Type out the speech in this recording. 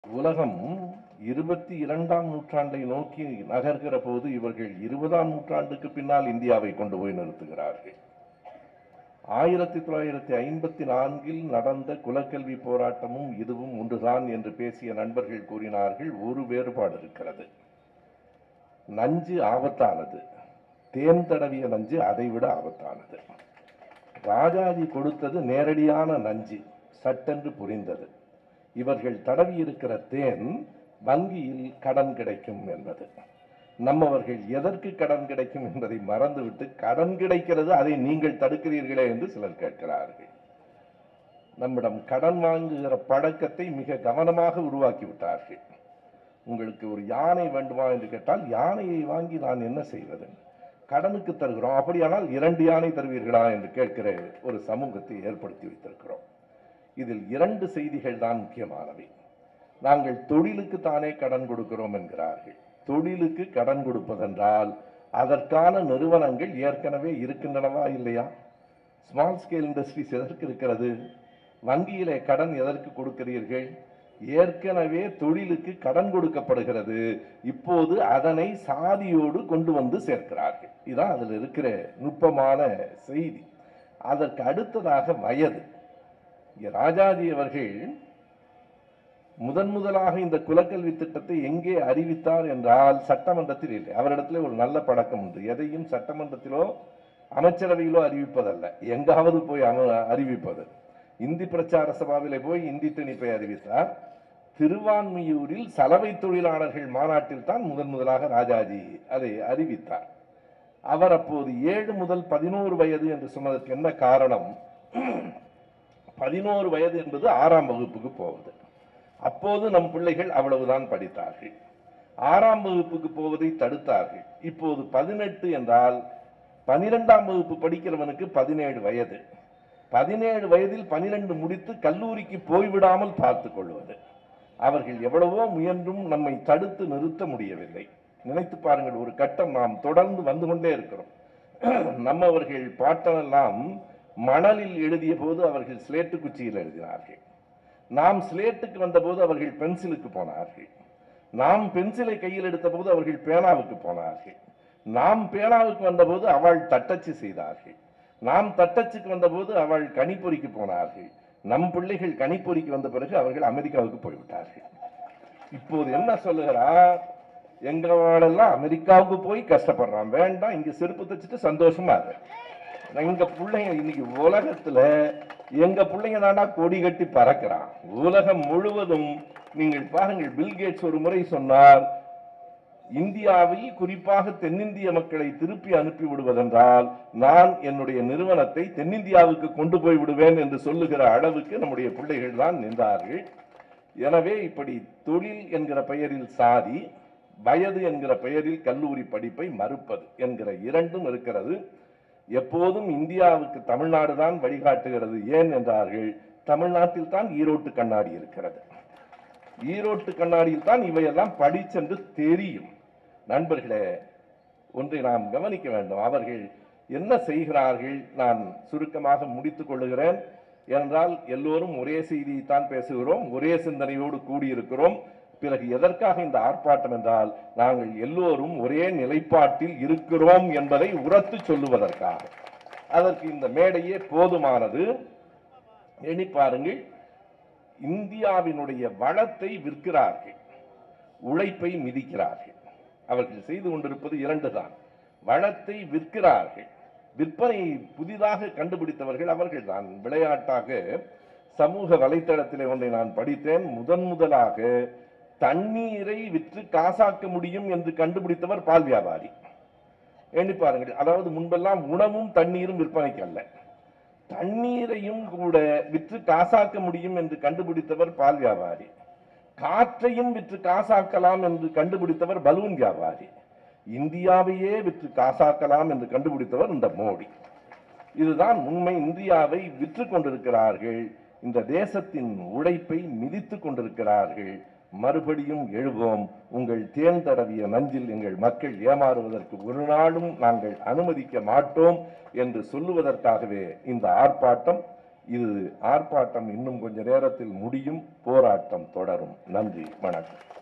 உலகம் இருபத்தி இரண்டாம் நூற்றாண்டை நோக்கி நகர்கிற போது இவர்கள் இருபதாம் நூற்றாண்டுக்கு பின்னால் இந்தியாவை கொண்டு போய் நிறுத்துகிறார்கள் ஆயிரத்தி தொள்ளாயிரத்தி ஐம்பத்தி நான்கில் நடந்த குலக்கல்வி போராட்டமும் இதுவும் ஒன்றுதான் என்று பேசிய நண்பர்கள் கூறினார்கள் ஒரு வேறுபாடு இருக்கிறது நஞ்சு ஆபத்தானது தேன் தடவிய நஞ்சு அதைவிட ஆபத்தானது ராஜாஜி கொடுத்தது நேரடியான நஞ்சு சட்டென்று புரிந்தது இவர்கள் தடவி இருக்கிற தேன் வங்கியில் கடன் கிடைக்கும் என்பது நம்மவர்கள் எதற்கு கடன் கிடைக்கும் என்பதை மறந்துவிட்டு கடன் கிடைக்கிறது அதை நீங்கள் தடுக்கிறீர்களே என்று சிலர் கேட்கிறார்கள் நம்மிடம் கடன் வாங்குகிற பழக்கத்தை மிக கவனமாக உருவாக்கி விட்டார்கள் உங்களுக்கு ஒரு யானை வேண்டுமா என்று கேட்டால் யானையை வாங்கி நான் என்ன செய்வது கடனுக்கு தருகிறோம் அப்படியானால் இரண்டு யானை தருவீர்களா என்று கேட்கிற ஒரு சமூகத்தை ஏற்படுத்தி வைத்திருக்கிறோம் இதில் இரண்டு செய்திகள் தான் முக்கியமானவை நாங்கள் தொழிலுக்கு தானே கடன் கொடுக்கிறோம் என்கிறார்கள் தொழிலுக்கு கடன் கொடுப்பதென்றால் அதற்கான நிறுவனங்கள் ஏற்கனவே இருக்கின்றனவா இல்லையா ஸ்மால் ஸ்கேல் இண்டஸ்ட்ரீஸ் எதற்கு இருக்கிறது வங்கியிலே கடன் எதற்கு கொடுக்கிறீர்கள் ஏற்கனவே தொழிலுக்கு கடன் கொடுக்கப்படுகிறது இப்போது அதனை சாதியோடு கொண்டு வந்து சேர்க்கிறார்கள் இதான் அதில் இருக்கிற நுட்பமான செய்தி அதற்கு அடுத்ததாக வயது இங்கே ராஜாஜி அவர்கள் முதன் முதலாக இந்த குலக்கல்வி திட்டத்தை எங்கே அறிவித்தார் என்றால் சட்டமன்றத்தில் இல்லை அவரிடத்தில் ஒரு நல்ல பழக்கம் உண்டு எதையும் சட்டமன்றத்திலோ அமைச்சரவையிலோ அறிவிப்பதல்ல எங்காவது போய் அம- அறிவிப்பது இந்தி பிரச்சார சபாவிலே போய் இந்தி திணிப்பை அறிவித்தார் திருவான்மியூரில் சலவை தொழிலாளர்கள் மாநாட்டில் தான் முதன் முதலாக ராஜாஜி அதை அறிவித்தார் அவர் அப்போது ஏழு முதல் பதினோரு வயது என்று சொன்னதற்கு என்ன காரணம் பதினோரு வயது என்பது ஆறாம் வகுப்புக்கு போவது அப்போது நம் பிள்ளைகள் அவ்வளவுதான் படித்தார்கள் ஆறாம் வகுப்புக்கு போவதை தடுத்தார்கள் இப்போது பதினெட்டு என்றால் பனிரெண்டாம் வகுப்பு படிக்கிறவனுக்கு பதினேழு வயது பதினேழு வயதில் பனிரெண்டு முடித்து கல்லூரிக்கு போய்விடாமல் பார்த்துக் கொள்வது அவர்கள் எவ்வளவோ முயன்றும் நம்மை தடுத்து நிறுத்த முடியவில்லை நினைத்து பாருங்கள் ஒரு கட்டம் நாம் தொடர்ந்து வந்து கொண்டே இருக்கிறோம் நம்மவர்கள் பாட்டனெல்லாம் மணலில் எழுதிய போது அவர்கள் ஸ்லேட்டு குச்சியில் எழுதினார்கள் நாம் ஸ்லேட்டுக்கு வந்தபோது அவர்கள் பென்சிலுக்கு போனார்கள் நாம் பென்சிலை கையில் எடுத்தபோது அவர்கள் பேனாவுக்கு போனார்கள் நாம் பேனாவுக்கு வந்தபோது அவள் தட்டச்சு செய்தார்கள் நாம் தட்டச்சுக்கு வந்தபோது அவள் கணிப்பொறிக்கு போனார்கள் நம் பிள்ளைகள் கணிப்பொறிக்கு வந்த பிறகு அவர்கள் அமெரிக்காவுக்கு போய்விட்டார்கள் இப்போது என்ன சொல்லுகிறார் எங்களெல்லாம் அமெரிக்காவுக்கு போய் கஷ்டப்படுறான் வேண்டாம் இங்க செருப்பு தச்சுட்டு சந்தோஷமா இரு எங்க பிள்ளைங்க இன்னைக்கு உலகத்துல எங்க பிள்ளைங்க தாண்டா கொடி கட்டி பறக்கிறான் உலகம் முழுவதும் நீங்கள் பாருங்கள் பில்கேட்ஸ் ஒரு முறை சொன்னார் இந்தியாவில் குறிப்பாக தென்னிந்திய மக்களை திருப்பி அனுப்பி விடுவதென்றால் நான் என்னுடைய நிறுவனத்தை தென்னிந்தியாவுக்கு கொண்டு போய் விடுவேன் என்று சொல்லுகிற அளவுக்கு நம்முடைய பிள்ளைகள் தான் நின்றார்கள் எனவே இப்படி தொழில் என்கிற பெயரில் சாதி வயது என்கிற பெயரில் கல்லூரி படிப்பை மறுப்பது என்கிற இரண்டும் இருக்கிறது எப்போதும் இந்தியாவுக்கு தமிழ்நாடு தான் வழிகாட்டுகிறது ஏன் என்றார்கள் தமிழ்நாட்டில் தான் ஈரோட்டு கண்ணாடி இருக்கிறது ஈரோட்டு கண்ணாடியில் தான் இவையெல்லாம் படிச்சென்று தெரியும் நண்பர்களே ஒன்றை நாம் கவனிக்க வேண்டும் அவர்கள் என்ன செய்கிறார்கள் நான் சுருக்கமாக முடித்துக் கொள்ளுகிறேன் என்றால் எல்லோரும் ஒரே செய்தியைத்தான் பேசுகிறோம் ஒரே சிந்தனையோடு கூடியிருக்கிறோம் பிறகு எதற்காக இந்த ஆர்ப்பாட்டம் என்றால் நாங்கள் எல்லோரும் ஒரே நிலைப்பாட்டில் இருக்கிறோம் என்பதை உரத்து சொல்லுவதற்காக அதற்கு இந்த மேடையே போதுமானது எண்ணி பாருங்கள் இந்தியாவினுடைய வளத்தை விற்கிறார்கள் உழைப்பை மிதிக்கிறார்கள் அவர்கள் செய்து கொண்டிருப்பது இரண்டு தான் வளத்தை விற்கிறார்கள் விற்பனை புதிதாக கண்டுபிடித்தவர்கள் அவர்கள் தான் விளையாட்டாக சமூக வலைத்தளத்திலே ஒன்றை நான் படித்தேன் முதன் முதலாக தண்ணீரை விற்று காசாக்க முடியும் என்று கண்டுபிடித்தவர் பால் வியாபாரி எண்ணி பாருங்கள் அதாவது முன்பெல்லாம் உணவும் தண்ணீரும் விற்பனைக்கு அல்ல தண்ணீரையும் கூட விற்று காசாக்க முடியும் என்று கண்டுபிடித்தவர் பால் வியாபாரி காற்றையும் விற்று காசாக்கலாம் என்று கண்டுபிடித்தவர் பலூன் வியாபாரி இந்தியாவையே விற்று காசாக்கலாம் என்று கண்டுபிடித்தவர் இந்த மோடி இதுதான் உண்மை இந்தியாவை விற்று கொண்டிருக்கிறார்கள் இந்த தேசத்தின் உழைப்பை மிதித்து கொண்டிருக்கிறார்கள் மறுபடியும் எழுவோம் உங்கள் தேன் தடவிய நஞ்சில் எங்கள் மக்கள் ஏமாறுவதற்கு ஒரு நாளும் நாங்கள் அனுமதிக்க மாட்டோம் என்று சொல்லுவதற்காகவே இந்த ஆர்ப்பாட்டம் இது ஆர்ப்பாட்டம் இன்னும் கொஞ்ச நேரத்தில் முடியும் போராட்டம் தொடரும் நன்றி வணக்கம்